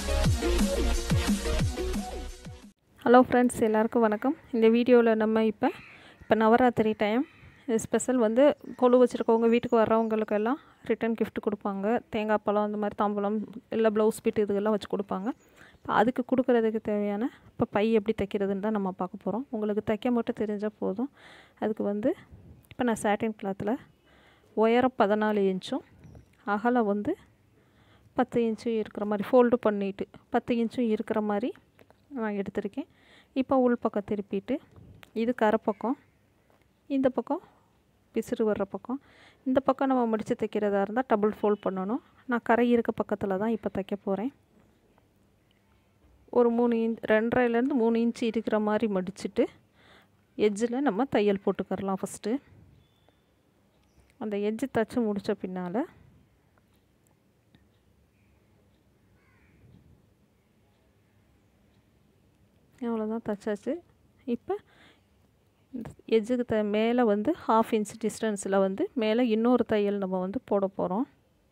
hello friends எல்லாருக்கும் வணக்கம் இந்த வீடியோவில் நம்ம இப்போ இப்போ நவராத்திரி டைம் ஸ்பெஷல் வந்து கொலு வச்சுருக்கவங்க வீட்டுக்கு வர்றவங்களுக்கெல்லாம் ரிட்டன் gift கொடுப்பாங்க தேங்காய் பழம் அந்த மாதிரி தாம்பூலம் இல்லை ப்ளவுஸ் பிட் இதுக்கெல்லாம் வச்சு கொடுப்பாங்க இப்போ அதுக்கு கொடுக்குறதுக்கு தேவையான இப்போ பை எப்படி தைக்கிறதுன்னு தான் நம்ம பார்க்க போகிறோம் உங்களுக்கு தைக்க மட்டும் தெரிஞ்சால் போதும் அதுக்கு வந்து இப்போ நான் சாட்டின் கிளாத்தில் உயரம் பதினாலு இன்ச்சும் அகலம் வந்து பத்து இன்ச்சும் இருக்கிற மாதிரி ஃபோல்டு பண்ணிவிட்டு பத்து இன்ச்சும் இருக்கிற மாதிரி நான் எடுத்திருக்கேன் இப்போ உள் பக்கம் திருப்பிட்டு இது கரை பக்கம் இந்த பக்கம் பிசுறு வர்ற பக்கம் இந்த பக்கம் நம்ம முடித்து தைக்கிறதா இருந்தால் டபுள் ஃபோல்ட் பண்ணணும் நான் கரை இருக்க பக்கத்தில் தான் இப்போ தைக்க போகிறேன் ஒரு மூணு இன்ச் ரெண்டரைலேருந்து மூணு இன்ச்சு இருக்கிற மாதிரி மடிச்சுட்டு எட்ஜில் நம்ம தையல் போட்டுக்கரலாம் ஃபஸ்ட்டு அந்த எட்ஜு தைச்சி முடித்த பின்னால் அவ்வளோதான் தைச்சாச்சு இப்போ இந்த எஜ்ஜுக்கு த மேலே வந்து ஹாஃப் இன்ச் டிஸ்டன்ஸில் வந்து மேலே இன்னொரு தையல் நம்ம வந்து போட போகிறோம்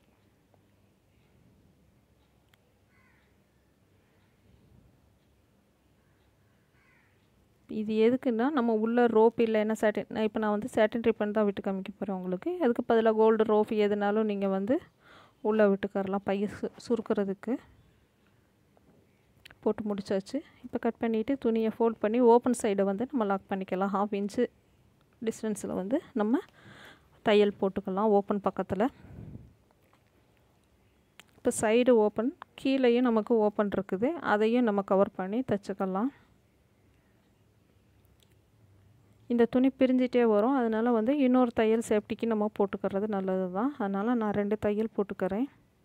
இது எதுக்குன்னா நம்ம உள்ள ரோப் இல்லைன்னா சேட்டின் இப்போ நான் வந்து சேட்டின் ரிப்பன் தான் விட்டு காமிக்க போகிறேன் உங்களுக்கு அதுக்கு பதிலாக கோல்டு ரோப் எதுனாலும் நீங்கள் வந்து உள்ளே விட்டுக்கரலாம் பைய சு சுருக்கிறதுக்கு போட்டு முடிச்சாச்சு இப்போ கட் பண்ணிவிட்டு துணியை ஃபோல்ட் பண்ணி ஓப்பன் சைடை வந்து நம்ம லாக் பண்ணிக்கலாம் ஹாஃப் இன்ச்சு டிஸ்டன்ஸில் வந்து நம்ம தையல் போட்டுக்கலாம் ஓப்பன் பக்கத்தில் இப்போ சைடு ஓப்பன் கீழேயும் நமக்கு ஓப்பன் இருக்குது அதையும் நம்ம கவர் பண்ணி தைச்சிக்கலாம் இந்த துணி பிரிஞ்சிட்டே வரும் அதனால் வந்து இன்னொரு தையல் சேஃப்டிக்கு நம்ம போட்டுக்கிறது நல்லது தான் அதனால் நான் ரெண்டு தையல் போட்டுக்கிறேன்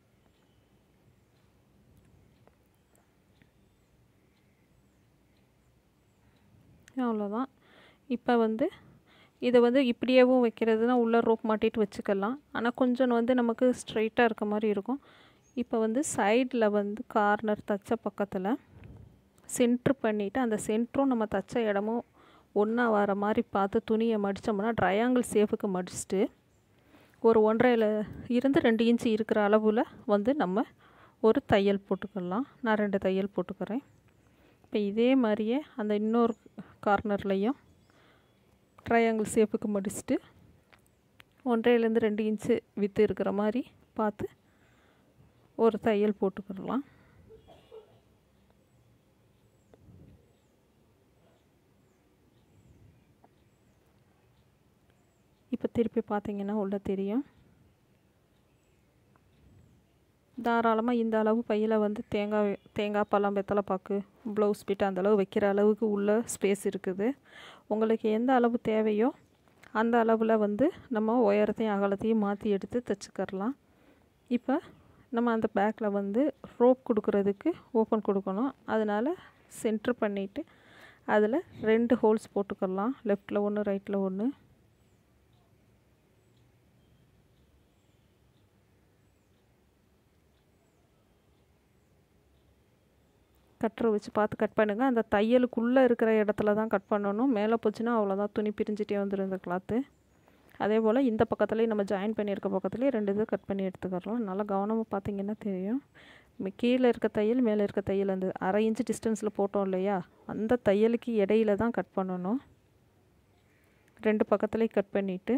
அவ்வளோதான் இப்போ வந்து இதை வந்து இப்படியேவும் வைக்கிறதுனா உள்ளே ரோப் மாட்டிட்டு வச்சுக்கலாம் ஆனால் கொஞ்சம் வந்து நமக்கு ஸ்ட்ரைட்டாக இருக்க மாதிரி இருக்கும் இப்போ வந்து சைடில் வந்து கார்னர் தச்ச பக்கத்தில் சென்ட்ரு பண்ணிவிட்டு அந்த சென்ட்ரும் நம்ம தச்ச இடமும் ஒன்றா வர மாதிரி பார்த்து துணியை மடித்தோம்னா ட்ரையாங்கிள் சேஃபுக்கு மடிச்சுட்டு ஒரு ஒன்றரையில் இருந்து ரெண்டு இன்ச்சு இருக்கிற அளவில் வந்து நம்ம ஒரு தையல் போட்டுக்கலாம் நான் ரெண்டு தையல் போட்டுக்கிறேன் இப்போ இதே மாதிரியே அந்த இன்னொரு கார்னர்லேயும் ட்ரையாங்கிள் ஷேப்புக்கு மடிச்சுட்டு ஒன்றையிலேருந்து ரெண்டு இன்ச்சு வித்து இருக்கிற மாதிரி பார்த்து ஒரு தையல் போட்டுக்கிடலாம் இப்போ திருப்பி பார்த்தீங்கன்னா உள்ள தெரியும் தாராளமாக இந்த அளவு பையில் வந்து தேங்காய் தேங்காய் பழம் வெத்தலை பாக்கு ப்ளவுஸ் பிட்டு அந்த அளவு வைக்கிற அளவுக்கு உள்ள ஸ்பேஸ் இருக்குது உங்களுக்கு எந்த அளவு தேவையோ அந்த அளவில் வந்து நம்ம உயரத்தையும் அகலத்தையும் மாற்றி எடுத்து தைச்சிக்கரலாம் இப்போ நம்ம அந்த பேக்கில் வந்து ரோப் கொடுக்குறதுக்கு ஓப்பன் கொடுக்கணும் அதனால் சென்ட்ரு பண்ணிவிட்டு அதில் ரெண்டு ஹோல்ஸ் போட்டுக்கலாம் லெஃப்டில் ஒன்று ரைட்டில் ஒன்று கட்டரை வச்சு பார்த்து கட் பண்ணுங்கள் அந்த தையலுக்குள்ளே இருக்கிற இடத்துல தான் கட் பண்ணணும் மேலே போச்சுன்னா அவ்வளோதான் துணி பிரிஞ்சிட்டே வந்துடும் இந்த கிளாத்து அதே போல் இந்த பக்கத்துலேயும் நம்ம ஜாயின் பண்ணியிருக்க பக்கத்துலேயே ரெண்டு இது கட் பண்ணி எடுத்துக்கிறோம் நல்லா கவனமாக பார்த்தீங்கன்னா தெரியும் கீழே இருக்க தையல் மேலே இருக்க தையல் அந்த அரை இன்ச்சு டிஸ்டன்ஸில் போட்டோம் இல்லையா அந்த தையலுக்கு இடையில தான் கட் பண்ணணும் ரெண்டு பக்கத்துலேயும் கட் பண்ணிவிட்டு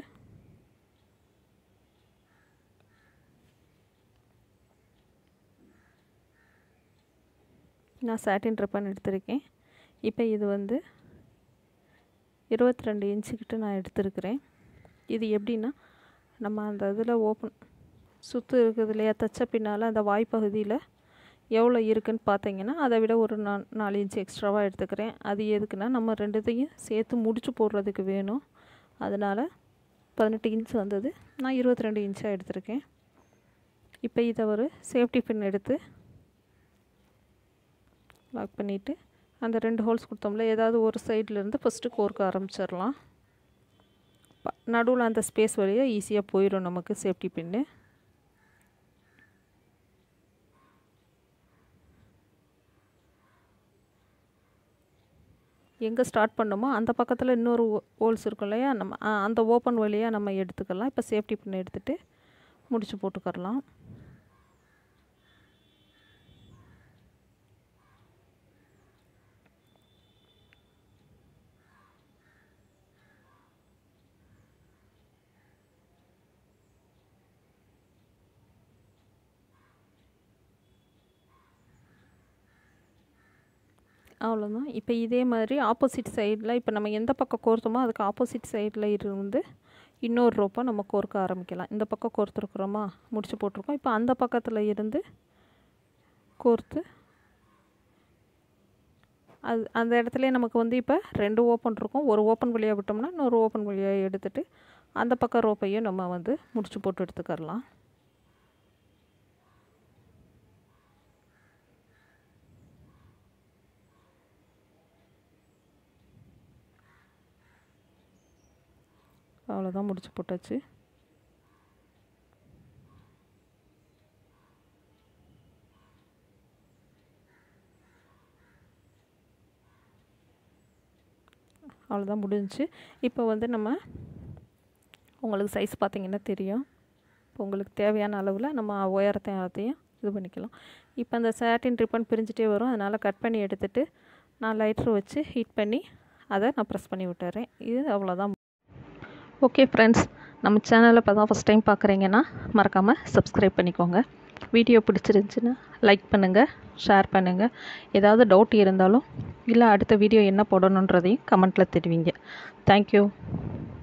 நான் சாட்டின் ரிப்பன் எடுத்திருக்கேன் இப்போ இது வந்து இருபத்தி ரெண்டு இன்ச்சுக்கிட்ட நான் எடுத்திருக்கிறேன் இது எப்படின்னா நம்ம அந்த இதில் ஓப்பன் சுற்று இருக்குது இல்லையா தைச்ச பின்னால் அந்த வாய்ப்பகுதியில் எவ்வளோ இருக்குதுன்னு பார்த்தீங்கன்னா அதை விட ஒரு நா நாலு இன்ச்சு எக்ஸ்ட்ராவாக எடுத்துக்கிறேன் அது எதுக்குன்னா நம்ம ரெண்டுத்தையும் சேர்த்து முடிச்சு போடுறதுக்கு வேணும் அதனால் பதினெட்டு இன்ச் வந்தது நான் இருபத்தி ரெண்டு இன்ச்சாக எடுத்திருக்கேன் இப்போ இதை ஒரு சேஃப்டி பின் எடுத்து லாக் பண்ணிவிட்டு அந்த ரெண்டு ஹோல்ஸ் கொடுத்தோம்ல ஏதாவது ஒரு சைட்லேருந்து ஃபஸ்ட்டு கோர்க்க ஆரம்பிச்சிடலாம் நடுவில் அந்த ஸ்பேஸ் வழியாக ஈஸியாக போயிடும் நமக்கு சேஃப்டி பின்னு எங்கே ஸ்டார்ட் பண்ணோமோ அந்த பக்கத்தில் இன்னொரு ஹோல்ஸ் இருக்கும் இல்லையா நம்ம அந்த ஓப்பன் வழியாக நம்ம எடுத்துக்கலாம் இப்போ சேஃப்டி பின் எடுத்துகிட்டு முடிச்சு போட்டுக்கரலாம் அவ்வளோதான் இப்போ இதே மாதிரி ஆப்போசிட் சைடில் இப்போ நம்ம எந்த பக்கம் கோர்த்தோமோ அதுக்கு ஆப்போசிட் சைடில் இருந்து இன்னொரு ரோப்பை நம்ம கோர்க்க ஆரம்பிக்கலாம் இந்த பக்கம் கோர்த்துருக்குறோமா முடிச்சு போட்டிருக்கோம் இப்போ அந்த பக்கத்தில் இருந்து கோர்த்து அது அந்த இடத்துல நமக்கு வந்து இப்போ ரெண்டு ஓப்பன் இருக்கும் ஒரு ஓப்பன் வழியாக விட்டோம்னா இன்னொரு ஓப்பன் வழியாக எடுத்துகிட்டு அந்த பக்கம் ரோப்பையும் நம்ம வந்து முடிச்சு போட்டு எடுத்துக்கரலாம் அவ்வளோதான் முடிச்சு போட்டாச்சு அவ்வளோதான் முடிஞ்சிச்சு இப்போ வந்து நம்ம உங்களுக்கு சைஸ் பார்த்திங்கன்னா தெரியும் இப்போ உங்களுக்கு தேவையான அளவில் நம்ம உயரத்தையும் அதையும் இது பண்ணிக்கலாம் இப்போ அந்த சேட்டின் ரிப்பன் பிரிஞ்சிட்டே வரும் அதனால் கட் பண்ணி எடுத்துகிட்டு நான் லைட்ரு வச்சு ஹீட் பண்ணி அதை நான் ப்ரெஸ் பண்ணி விட்டுறேன் இது அவ்வளோதான் ஓகே ஃப்ரெண்ட்ஸ் நம்ம சேனலை இப்போ தான் ஃபஸ்ட் டைம் பார்க்குறீங்கன்னா மறக்காமல் சப்ஸ்கிரைப் பண்ணிக்கோங்க வீடியோ பிடிச்சிருந்துச்சின்னா லைக் பண்ணுங்கள் ஷேர் பண்ணுங்கள் ஏதாவது டவுட் இருந்தாலும் இல்லை அடுத்த வீடியோ என்ன போடணுன்றதையும் கமெண்ட்டில் தெரிவிங்க தேங்க்யூ